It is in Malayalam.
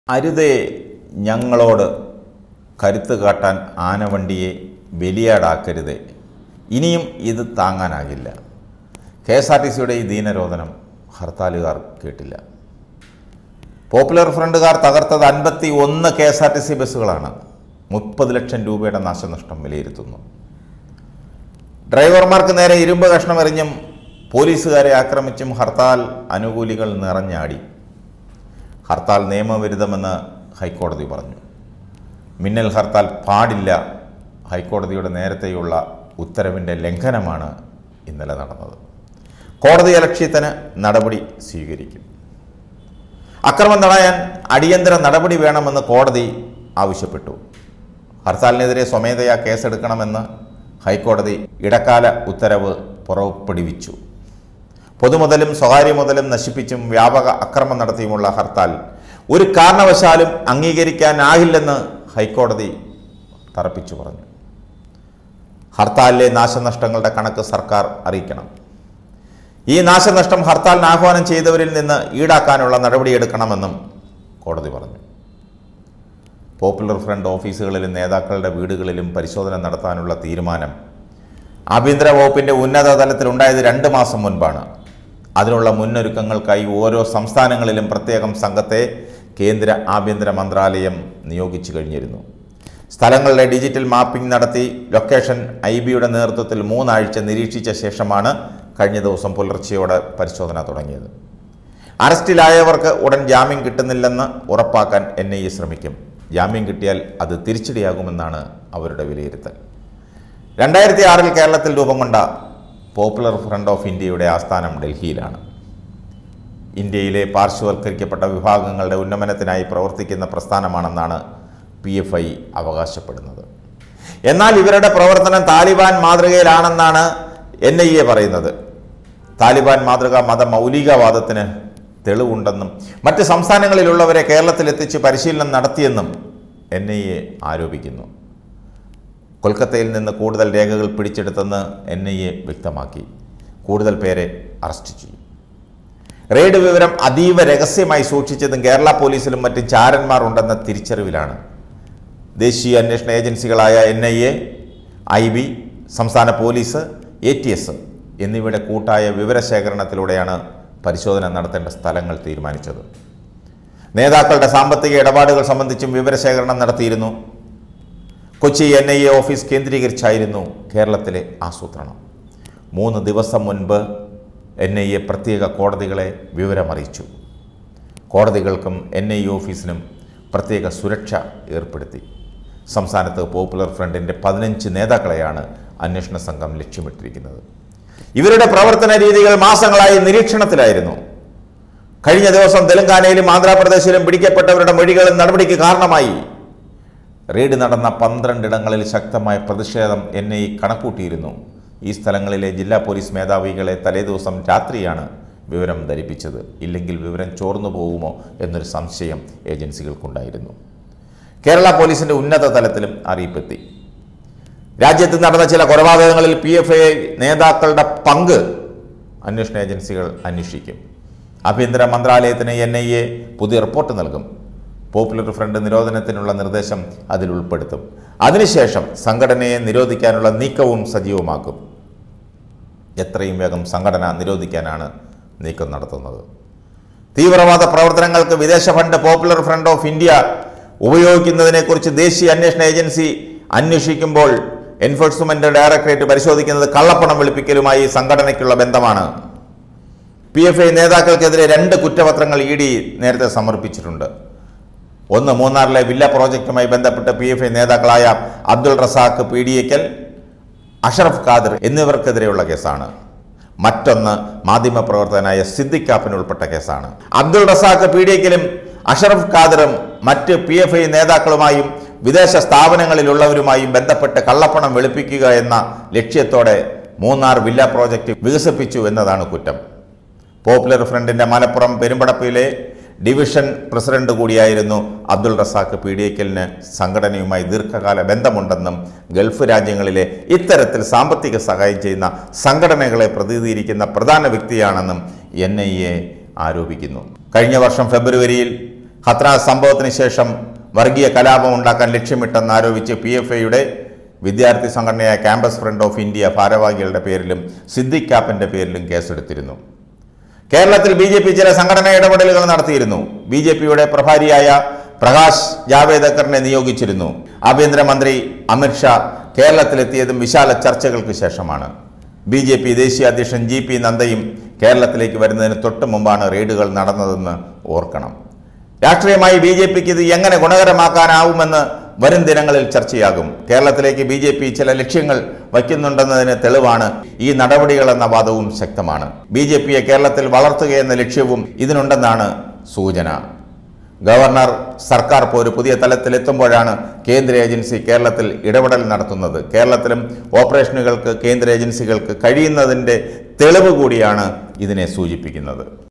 അരുതേ ഞങ്ങളോട് കരുത്ത് കാട്ടാൻ ആനവണ്ടിയെ ബലിയാടാക്കരുതേ ഇനിയും ഇത് താങ്ങാനാകില്ല കെ എസ് ആർ ടി സിയുടെ ഈ ദീനരോധനം ഹർത്താലുകാർ കേട്ടില്ല പോപ്പുലർ ഫ്രണ്ടുകാർ തകർത്തത് അൻപത്തി ഒന്ന് K S R T C ബസ്സുകളാണ് മുപ്പത് ലക്ഷം രൂപയുടെ നാശനഷ്ടം വിലയിരുത്തുന്നു ഡ്രൈവർമാർക്ക് നേരെ ഇരുമ്പ് കഷ്ണം എറിഞ്ഞും പോലീസുകാരെ ആക്രമിച്ചും ഹർത്താൽ അനുകൂലികൾ നിറഞ്ഞാടി ഹർത്താൽ നിയമവിരുദ്ധമെന്ന് ഹൈക്കോടതി പറഞ്ഞു മിന്നൽ ഹർത്താൽ പാടില്ല ഹൈക്കോടതിയുടെ നേരത്തെയുള്ള ഉത്തരവിൻ്റെ ലംഘനമാണ് ഇന്നലെ നടന്നത് കോടതി അലക്ഷ്യത്തിന് നടപടി സ്വീകരിക്കും അക്രമം തടയാൻ അടിയന്തര നടപടി വേണമെന്ന് കോടതി ആവശ്യപ്പെട്ടു ഹർത്താലിനെതിരെ സ്വമേധയാ കേസെടുക്കണമെന്ന് ഹൈക്കോടതി ഇടക്കാല ഉത്തരവ് പുറപ്പെടുവിച്ചു പൊതുമുതലും സ്വകാര്യ മുതലും നശിപ്പിച്ചും വ്യാപക അക്രമം നടത്തിയുമുള്ള ഹർത്താൽ ഒരു കാരണവശാലും അംഗീകരിക്കാനാകില്ലെന്ന് ഹൈക്കോടതി തറപ്പിച്ചു പറഞ്ഞു ഹർത്താലിലെ നാശനഷ്ടങ്ങളുടെ കണക്ക് സർക്കാർ അറിയിക്കണം ഈ നാശനഷ്ടം ഹർത്താലിന് ആഹ്വാനം ചെയ്തവരിൽ നിന്ന് ഈടാക്കാനുള്ള നടപടിയെടുക്കണമെന്നും കോടതി പറഞ്ഞു പോപ്പുലർ ഫ്രണ്ട് ഓഫീസുകളിലും നേതാക്കളുടെ വീടുകളിലും പരിശോധന നടത്താനുള്ള തീരുമാനം ആഭ്യന്തര വകുപ്പിൻ്റെ ഉന്നത തലത്തിലുണ്ടായത് രണ്ട് മാസം മുൻപാണ് അതിനുള്ള മുന്നൊരുക്കങ്ങൾക്കായി ഓരോ സംസ്ഥാനങ്ങളിലും പ്രത്യേകം സംഘത്തെ കേന്ദ്ര ആഭ്യന്തര മന്ത്രാലയം നിയോഗിച്ചു കഴിഞ്ഞിരുന്നു സ്ഥലങ്ങളുടെ ഡിജിറ്റൽ മാപ്പിംഗ് നടത്തി ലൊക്കേഷൻ ഐ ബിയുടെ നേതൃത്വത്തിൽ മൂന്നാഴ്ച നിരീക്ഷിച്ച ശേഷമാണ് കഴിഞ്ഞ ദിവസം പുലർച്ചെയോടെ പരിശോധന തുടങ്ങിയത് അറസ്റ്റിലായവർക്ക് ഉടൻ ജാമ്യം കിട്ടുന്നില്ലെന്ന് ഉറപ്പാക്കാൻ എൻ ഐ എ ശ്രമിക്കും ജാമ്യം കിട്ടിയാൽ അത് തിരിച്ചടിയാകുമെന്നാണ് അവരുടെ വിലയിരുത്തൽ രണ്ടായിരത്തി ആറിൽ കേരളത്തിൽ രൂപം കൊണ്ട പോപ്പുലർ ഫ്രണ്ട് ഓഫ് ഇന്ത്യയുടെ ആസ്ഥാനം ഡൽഹിയിലാണ് ഇന്ത്യയിലെ പാർശ്വവൽക്കരിക്കപ്പെട്ട വിഭാഗങ്ങളുടെ ഉന്നമനത്തിനായി പ്രവർത്തിക്കുന്ന പ്രസ്ഥാനമാണെന്നാണ് പി എഫ് ഐ അവകാശപ്പെടുന്നത് എന്നാൽ ഇവരുടെ പ്രവർത്തനം താലിബാൻ മാതൃകയിലാണെന്നാണ് എൻ ഐ എ പറയുന്നത് താലിബാൻ മാതൃക മത മൗലികവാദത്തിന് തെളിവുണ്ടെന്നും മറ്റ് സംസ്ഥാനങ്ങളിലുള്ളവരെ കേരളത്തിലെത്തിച്ച് പരിശീലനം നടത്തിയെന്നും എൻ ഐ എ ആരോപിക്കുന്നു കൊൽക്കത്തയിൽ നിന്ന് കൂടുതൽ രേഖകൾ പിടിച്ചെടുത്തെന്ന് എൻ ഐ എ വ്യക്തമാക്കി കൂടുതൽ പേരെ അറസ്റ്റ് ചെയ്യും റെയ്ഡ് വിവരം അതീവ രഹസ്യമായി സൂക്ഷിച്ചതും കേരള പോലീസിലും മറ്റും ചാരന്മാർ ഉണ്ടെന്ന തിരിച്ചറിവിലാണ് ദേശീയ അന്വേഷണ ഏജൻസികളായ N I A I B സംസ്ഥാന പോലീസ് എ ടി എസ് എന്നിവയുടെ കൂട്ടായ വിവരശേഖരണത്തിലൂടെയാണ് പരിശോധന നടത്തേണ്ട സ്ഥലങ്ങൾ തീരുമാനിച്ചത് നേതാക്കളുടെ സാമ്പത്തിക ഇടപാടുകൾ സംബന്ധിച്ചും വിവരശേഖരണം നടത്തിയിരുന്നു Kochi N I A office കേന്ദ്രീകരിച്ചായിരുന്നു കേരളത്തിലെ ആസൂത്രണം മൂന്ന് ദിവസം മുൻപ് എൻ ഐ എ പ്രത്യേക കോടതികളെ വിവരമറിയിച്ചു കോടതികൾക്കും എൻ ഐ എ ഓഫീസിനും പ്രത്യേക സുരക്ഷ ഏർപ്പെടുത്തി സംസ്ഥാനത്ത് പോപ്പുലർ ഫ്രണ്ടിൻ്റെ പതിനഞ്ച് നേതാക്കളെയാണ് അന്വേഷണ സംഘം ലക്ഷ്യമിട്ടിരിക്കുന്നത് ഇവരുടെ പ്രവർത്തന രീതികൾ മാസങ്ങളായി നിരീക്ഷണത്തിലായിരുന്നു കഴിഞ്ഞ ദിവസം തെലങ്കാനയിലും ആന്ധ്രാപ്രദേശിലും പിടിക്കപ്പെട്ടവരുടെ മൊഴികളും നടപടിക്ക് കാരണമായി റെയ്ഡ് നടന്ന പന്ത്രണ്ടിടങ്ങളിൽ ശക്തമായ പ്രതിഷേധം എൻ ഐ കണക്കൂട്ടിയിരുന്നു ഈ സ്ഥലങ്ങളിലെ ജില്ലാ പോലീസ് മേധാവികളെ തലേദിവസം രാത്രിയാണ് വിവരം ധരിപ്പിച്ചത് ഇല്ലെങ്കിൽ വിവരം ചോർന്നു പോകുമോ എന്നൊരു സംശയം ഏജൻസികൾക്കുണ്ടായിരുന്നു കേരള പോലീസിൻ്റെ ഉന്നത തലത്തിലും അറിയിപ്പെത്തി രാജ്യത്ത് നടന്ന ചില കൊലപാതകങ്ങളിൽ പി എഫ് ഐ നേതാക്കളുടെ പങ്ക് അന്വേഷണ ഏജൻസികൾ അന്വേഷിക്കും ആഭ്യന്തര മന്ത്രാലയത്തിന് എൻ ഐ എ പുതിയ റിപ്പോർട്ട് നൽകും പോപ്പുലർ ഫ്രണ്ട് നിരോധനത്തിനുള്ള നിർദ്ദേശം അതിൽ ഉൾപ്പെടുത്തും അതിനുശേഷം സംഘടനയെ നിരോധിക്കാനുള്ള നീക്കവും സജീവമാക്കും എത്രയും വേഗം സംഘടന നിരോധിക്കാനാണ് നീക്കം നടത്തുന്നത് തീവ്രവാദ പ്രവർത്തനങ്ങൾക്ക് വിദേശ fund popular front of India ഉപയോഗിക്കുന്നതിനെക്കുറിച്ച് ദേശീയ അന്വേഷണ ഏജൻസി അന്വേഷിക്കുമ്പോൾ എൻഫോഴ്സ്മെന്റ് ഡയറക്ടറേറ്റ് പരിശോധിക്കുന്നത് കള്ളപ്പണം വെളുപ്പിക്കലുമായി സംഘടനയ്ക്കുള്ള ബന്ധമാണ് പി എഫ് ഐ നേതാക്കൾക്കെതിരെ രണ്ട് കുറ്റപത്രങ്ങൾ ഇ ഡി നേരത്തെ സമർപ്പിച്ചിട്ടുണ്ട് ഒന്ന് മൂന്നാറിലെ വില്ല പ്രോജക്റ്റുമായി ബന്ധപ്പെട്ട് പി എഫ് ഐ നേതാക്കളായ അബ്ദുൾ റസാഖ് പി ഡി എക്കൽ അഷറഫ് ഖാദർ എന്നിവർക്കെതിരെയുള്ള കേസാണ് മറ്റൊന്ന് മാധ്യമപ്രവർത്തകനായ സിദ്ദിഖ് കാപ്പൻ ഉൾപ്പെട്ട കേസാണ് അബ്ദുൾ റസാഖ് പി ഡി എക്കലും അഷറഫ് ഖാദറും മറ്റ് പി എഫ് ഐ നേതാക്കളുമായും വിദേശ സ്ഥാപനങ്ങളിലുള്ളവരുമായും ബന്ധപ്പെട്ട് കള്ളപ്പണം വെളുപ്പിക്കുക എന്ന ലക്ഷ്യത്തോടെ മൂന്നാർ വില്ല പ്രോജക്റ്റ് വികസിപ്പിച്ചു എന്നതാണ് കുറ്റം പോപ്പുലർ ഫ്രണ്ടിന്റെ മലപ്പുറം പെരുമ്പടപ്പിലെ ഡിവിഷൻ പ്രസിഡന്റ് കൂടിയായിരുന്നു അബ്ദുൾ റസാഖ് പീഡിയക്കലിന് സംഘടനയുമായി ദീർഘകാല ബന്ധമുണ്ടെന്നും ഗൾഫ് രാജ്യങ്ങളിലെ ഇത്തരത്തിൽ സാമ്പത്തിക സഹായം ചെയ്യുന്ന സംഘടനകളെ പ്രതിനിധീകരിക്കുന്ന പ്രധാന വ്യക്തിയാണെന്നും എൻ ഐ എ ആരോപിക്കുന്നു കഴിഞ്ഞ വർഷം ഫെബ്രുവരിയിൽ ഹത്രാസ് സംഭവത്തിന് ശേഷം വർഗീയ കലാപം ഉണ്ടാക്കാൻ ലക്ഷ്യമിട്ടെന്നാരോപിച്ച് പി എഫ് ഐയുടെ വിദ്യാർത്ഥി സംഘടനയായ ക്യാമ്പസ് ഫ്രണ്ട് ഓഫ് ഇന്ത്യ ഭാരവാഹികളുടെ പേരിലും സിദ്ദിഖ് കാപ്പന്റെ പേരിലും കേസെടുത്തിരുന്നു കേരളത്തിൽ ബി ജെ പി ചില സംഘടനാ ഇടപെടലുകൾ നടത്തിയിരുന്നു ബി ജെ പിയുടെ പ്രഭാരിയായ പ്രകാശ് ജാവേദക്കറിനെ നിയോഗിച്ചിരുന്നു ആഭ്യന്തരമന്ത്രി അമിത്ഷാ കേരളത്തിലെത്തിയതും വിശാല ചർച്ചകൾക്ക് ശേഷമാണ് ബി ജെ പി ദേശീയ അധ്യക്ഷൻ ജി പി നദ്ദയും കേരളത്തിലേക്ക് വരുന്നതിന് തൊട്ട് മുമ്പാണ് റെയ്ഡുകൾ നടന്നതെന്ന് ഓർക്കണം രാഷ്ട്രീയമായി ബി ജെ പിക്ക് ഇത് എങ്ങനെ ഗുണകരമാക്കാനാവുമെന്ന് വരും ദിനങ്ങളിൽ ചർച്ചയാകും കേരളത്തിലേക്ക് ബി ജെ പി ചില ലക്ഷ്യങ്ങൾ വയ്ക്കുന്നുണ്ടെന്നതിന് തെളിവാണ് ഈ നടപടികളെന്ന വാദവും ശക്തമാണ് ബി ജെ പിയെ കേരളത്തിൽ വളർത്തുകയെന്ന ലക്ഷ്യവും ഇതിനുണ്ടെന്നാണ് സൂചന ഗവർണർ സർക്കാർ പോര് പുതിയ തലത്തിലെത്തുമ്പോഴാണ് കേന്ദ്ര ഏജൻസി കേരളത്തിൽ ഇടപെടൽ നടത്തുന്നത് കേരളത്തിലും ഓപ്പറേഷനുകൾക്ക് കേന്ദ്ര ഏജൻസികൾക്ക് കഴിയുന്നതിൻ്റെ തെളിവ് കൂടിയാണ് ഇതിനെ സൂചിപ്പിക്കുന്നത്